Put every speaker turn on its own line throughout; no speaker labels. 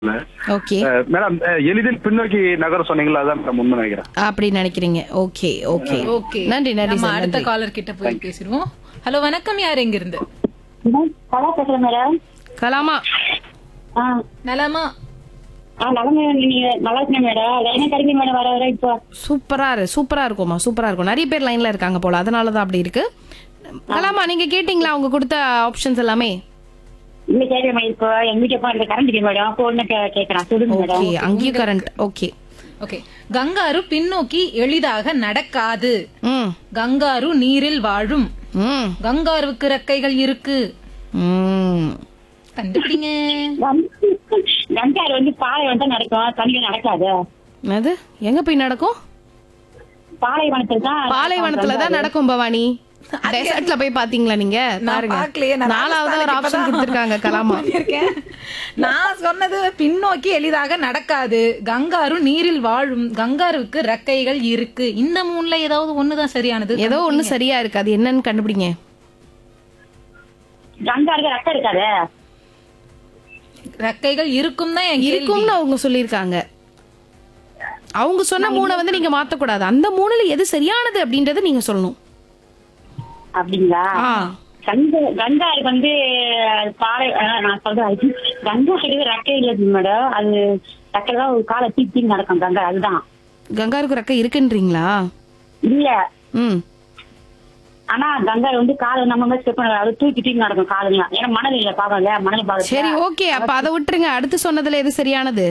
Okay
அஹ், madam அஹ், எளிதில் பின்னோக்கி நகர சொன்னீங்களா அதான் மேடம் உண்மை நினைக்கிறேன்
அப்படி நினைக்கிறீங்க ஓகே ஓகே
ஓகே
நன்றி நன்றி
நம்ம
சார்
அடுத்த
நன்றி
காலர் கிட்ட போய் பேசிடுவோம் ஹலோ வணக்கம் யார் எங்க இருந்து
கலா பேசுறேன் மேடம்
கலாமா
ஆ
நலமா
ஆ நலமே நீங்க நல்லா இருக்கீங்க மேடம் லைனா கிடைக்கும் மேடம் வர வர இப்போ
சூப்பரா இரு சூப்பரா இருக்கும்மா சூப்பரா இருக்கும் நிறைய பேர் லைன்ல இருக்காங்க போல அதனாலதான் அப்படி இருக்கு கலாமா நீங்க கேட்டீங்களா அவங்க கொடுத்த ஆப்ஷன்ஸ் எல்லாமே
இல்ல கேட்க இப்போ எங்க வீட்டு அப்பா இந்த கரண்ட் இல்லை மேடம் போன்னு கேட்கறேன் சொல்லுங்க மேடம்
ஓகே அங்கேயும் கரண்ட் ஓகே
ஓகே கங்காரு பின்னோக்கி எளிதாக நடக்காது
ம்
கங்காரு நீரில் வாழும்
ம்
கங்காருவுக்கு ரெக்கைகள் இருக்கு
ம்
கண்டுபிடிங்க
கங்காரு வந்து பாலை வந்து நடக்கும் தண்ணியில நடக்காது
அது எங்க போய் நடக்கும்
பாலைவனத்துல தான்
பாலைவனத்துல தான் நடக்கும் பவானி டெசர்ட்ல போய் பாத்தீங்களா நீங்க பாருங்க
பார்க்கலையே, நான்
நாலாவது ஒரு ஆப்ஷன்
இப்பதான்
கொடுத்திருக்காங்க கலாமா
பண்ணியிருக்கேன். நான் சொன்னது பின்னோக்கி எளிதாக நடக்காது கங்காரு நீரில் வாழும் கங்காருவுக்கு ரெக்கைகள் இருக்கு இந்த மூணுல ஏதாவது ஒண்ணுதான் சரியானது
ஏதோ ஒண்ணு சரியா இருக்கு அது என்னன்னு கண்டுபிடிங்க
கங்காருக்கு ரத்தம் இருக்காது
ரெக்கைகள் இருக்கும் தான் என் கேள்வி.
இருக்கும்னு அவங்க சொல்லியிருக்காங்க அவங்க சொன்ன மூணை வந்து நீங்க மாத்தக்கூடாது அந்த மூணுல எது சரியானது அப்படின்றத நீங்க சொல்லணும்
அப்படிங்களா
ஆ
கங்க கங்காருக்கு வந்து பாலை ஆ, நான் சொல்றேன் கங்காருக்கு ரெக்கை இல்லை மேடம் அது ரெக்கை தான் ஒரு காலை தீ நடக்கும் கங்கா அதுதான்
கங்காருக்கு ரெக்கை இருக்குன்றீங்களா
இல்ல
ம்
ஆனா கங்கா வந்து காலை நம்ம மாதிரி ஸ்டெப் அது தூக்கி தூக்கி நடக்கும் காலுங்க ஏன்னா மணல் இல்ல பாக்கல மணல் பாக்க
சரி ஓகே அப்ப அதை விட்டுருங்க அடுத்து சொன்னதுல எது சரியானது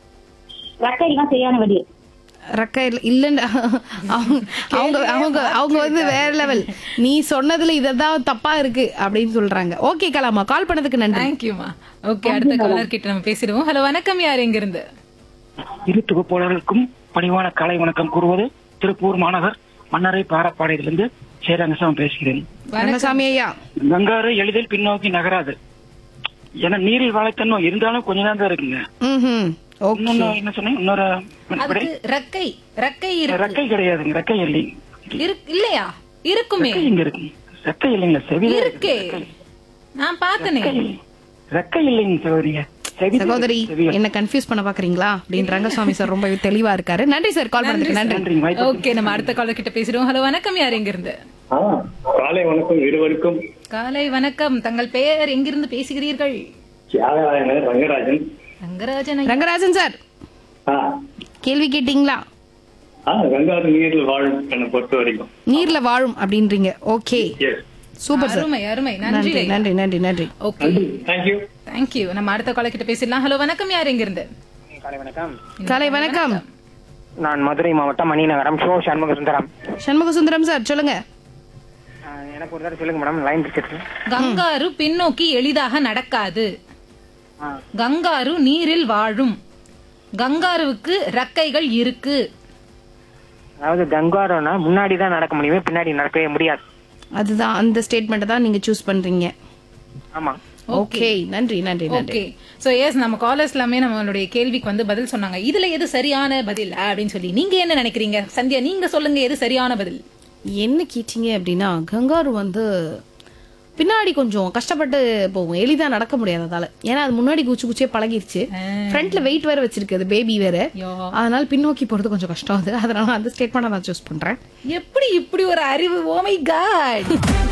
ரெக்கை தான் சரியான வழி
ரெக்கை இல்ல- இல்லன்னு அவங்க அவங்க அவங்க அவங்க வந்து வேற லெவல் நீ சொன்னதுல இததான் தப்பா இருக்கு அப்படின்னு சொல்றாங்க ஓகே கலாமா கால் பண்ணதுக்கு நன்றி
தேங்க்யூமா ஓகே அடுத்த காலர் கிட்ட நம்ம பேசிடுவோம் ஹலோ வணக்கம் யார் எங்க இருந்து
இரு தொகுப்பாளர்களுக்கும் பணிவான காலை வணக்கம் கூறுவது திருப்பூர் மாநகர் மன்னரை பாரப்பாளையத்திலிருந்து சேரங்கசாமி பேசுகிறேன்
ரங்கசாமி ஐயா
கங்காரு எளிதில் பின்னோக்கி நகராது ஏன்னா நீரில் வாழைத்தன்மை இருந்தாலும் கொஞ்ச நேரம் தான் இருக்குங்க
ம் ஓகே
இன்னொன்னு என்ன சொன்னேன் இன்னொரு மறுபடி
அதுக்கு ரெக்கை ரெக்கை இருக்கு
ரெக்கை கிடையாதுங்க ரெக்கை இல்லைங்க
இருக்கு- இல்லையா இருக்குமே
ரெக்கை இங்க இருக்கு ரெக்கை இல்லைங்க செவி
இருக்கே நான் பார்த்தனே
ரெக்கை இல்லைங்க சகோதரிங்க செவி
சகோதரி
செவி
என்ன கன்ஃபியூஸ் பண்ண பாக்குறீங்களா அப்படின்னு ரங்கசாமி சார் ரொம்ப தெளிவா இருக்காரு நன்றி சார் கால் பண்ணதுக்கு நன்றி
நன்றிங்க வாய்ப்பு
ஓகே நம்ம அடுத்த காலர் கிட்ட பேசிடுவோம் ஹலோ வணக்கம் யார் எங்க இருந்து
ஆ, காலை வணக்கம் இருவருக்கும்
காலை வணக்கம் தங்கள் பெயர் எங்கிருந்து பேசுகிறீர்கள்
தியாகராயனர் ரங்கராஜன்
ரங்கராஜன் ஐயா.
ரங்கராஜன் சார்
ஆ,
கேள்வி கேட்டீங்களா
ஆ, கங்காரு நீரில் வாழும் என்னை பொறுத்த வரைக்கும்
நீர்ல வாழும் அப்படின்றீங்க ஓகே
எஸ்
சூப்பர் சார்
அருமை அருமை நன்றி
நன்றி
ஐயா.
நன்றி நன்றி நன்றி
ஓகே
நன்றி தேங்க்யூ
தேங்க்யூ நம்ம அடுத்த காலர் கிட்ட பேசிடலாம் ஹலோ வணக்கம் யார் எங்க இருந்து
காலை வணக்கம்
காலை வணக்கம்
நான் மதுரை மாவட்டம் மணிநகரம் ஷோ சண்முக சுந்தரம்
சண்முக சுந்தரம் சார் சொல்லுங்க
எனக்கு ஒரு தடவை சொல்லுங்க மேடம் லைன் பிடிச்சிருக்கு
கங்காரு பின்னோக்கி எளிதாக நடக்காது கங்காரு நீரில் வாழும் கங்காருவுக்கு ரெக்கைகள் இருக்கு
அதாவது கங்காரோனா முன்னாடி தான் நடக்க முடியுமே பின்னாடி நடக்கவே முடியாது
அதுதான் அந்த ஸ்டேட்மெண்ட் தான் நீங்க சூஸ் பண்றீங்க
ஆமா
ஓகே நன்றி நன்றி நன்றி
ஓகே சோ எஸ் நம்ம காலர்ஸ் எல்லாமே நம்மளுடைய கேள்விக்கு வந்து பதில் சொன்னாங்க இதுல எது சரியான பதில் அப்படின்னு சொல்லி நீங்க என்ன நினைக்கிறீங்க சந்தியா நீங்க சொல்லுங்க எது சரியான பதில்
என்ன கேட்டீங்க அப்படின்னா கங்காரு வந்து பின்னாடி கொஞ்சம் கஷ்டப்பட்டு போகும் எளிதா நடக்க முடியாது அதால ஏன்னா அது முன்னாடி குச்சி குச்சியே பழகிருச்சு ஃப்ரண்ட்ல வெயிட் வேற வச்சிருக்கு அது பேபி வேற
யோ.
அதனால பின்னோக்கி போறது கொஞ்சம் கஷ்டம் அது அதனால அந்த ஸ்டேட்மெண்ட் நான் சூஸ் பண்றேன்
எப்படி இப்படி ஒரு அறிவு ஓமை காட்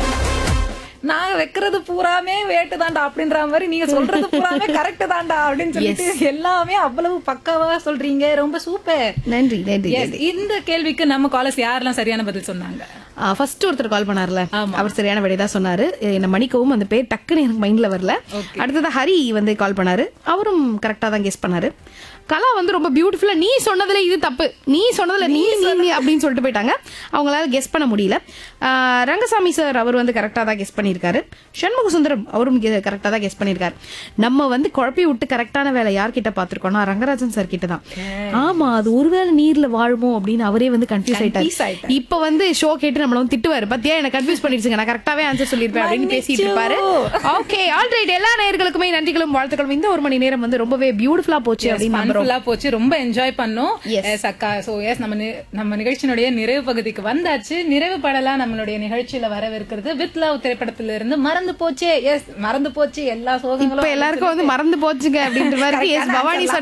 நான் வைக்கிறது பூராமே வேட்டு தாண்டா அப்படின்ற மாதிரி நீங்க சொல்றது பூராமே கரெக்ட் தாண்டா அப்படின்னு சொல்லிட்டு எல்லாமே அவ்வளவு பக்காவா சொல்றீங்க ரொம்ப சூப்பர்
நன்றி நன்றி
Yes, இந்த கேள்விக்கு நம்ம காலர்ஸ் யாரெல்லாம் சரியான பதில் சொன்னாங்க
ஃபர்ஸ்ட் ஒருத்தர் கால் பண்ணார்ல அவர் சரியான விடை தான் சொன்னாரு என்ன மணிக்கவும் அந்த பேர் டக்குன்னு எனக்கு மைண்ட்ல வரல அடுத்தது ஹரி வந்து கால் பண்ணாரு அவரும் கரெக்டா தான் கெஸ் பண்ணாரு கலா வந்து ரொம்ப பியூட்டிஃபுல்லா நீ சொன்னதுல இது தப்பு நீ சொன்னதுல நீ நீ நீ அப்படின்னு சொல்லிட்டு போயிட்டாங்க அவங்களால கெஸ் பண்ண முடியல ஆஹ் ரங்கசாமி சார் அவர் வந்து கரெக்டா தான் கெஸ் பண்ணியிருக்காரு சண்முக சுந்தரம் அவரும் கரெக்டா தான் கெஸ் பண்ணியிருக்காரு நம்ம வந்து குழப்பி விட்டு கரெக்டான வேலை யார்கிட்ட பார்த்திருக்கோம்னா ரங்கராஜன் சார் கிட்ட தான் ஆமா அது ஒருவேளை நீர்ல வாழுமோ அப்படின்னு அவரே வந்து கன்ஃபியூஸ்
Confuse
ஆயிட்டாரு
ஆயிட்டாரு.
இப்ப வந்து ஷோ கேட்டு நம்மள வந்து திட்டுவாரு பத்தியா என்ன கன்ஃபியூஸ் பண்ணிருச்சுங்க நான் கரெக்டாவே ஆன்சர் சொல்லிருப்பேன் அப்படின்னு பேசிட்டு இருப்பாரு ஓகே ஆல்ரைட் எல்லா நேயர்களுக்குமே நன்றிகளும் வாழ்த்துக்களும் இந்த ஒரு மணி நேரம் வந்து ரொம்பவே பியூட்டிஃபுல்லா போச்சு அப்படின்னு நம்புறோம்
ஃபன்ஃபுல்லா போச்சு ரொம்ப என்ஜாய் பண்ணோம்
Yes.
எஸ் அக்கா சோ எஸ் நம்ம நி- நம்ம நிகழ்ச்சியினுடைய நிறைவு பகுதிக்கு வந்தாச்சு நிறைவு படலாம் நம்மளுடைய நிகழ்ச்சியில வரவிருக்கிறது வித் லவ் திரைப்படத்துல இருந்து மறந்து போச்சே எஸ் மறந்து போச்சு எல்லா
இப்ப
சோகங்களும்
எல்லாருக்கும் வந்து மறந்து போச்சுங்க அப்படின்ற மாதிரி எஸ் பவானி சொன்ன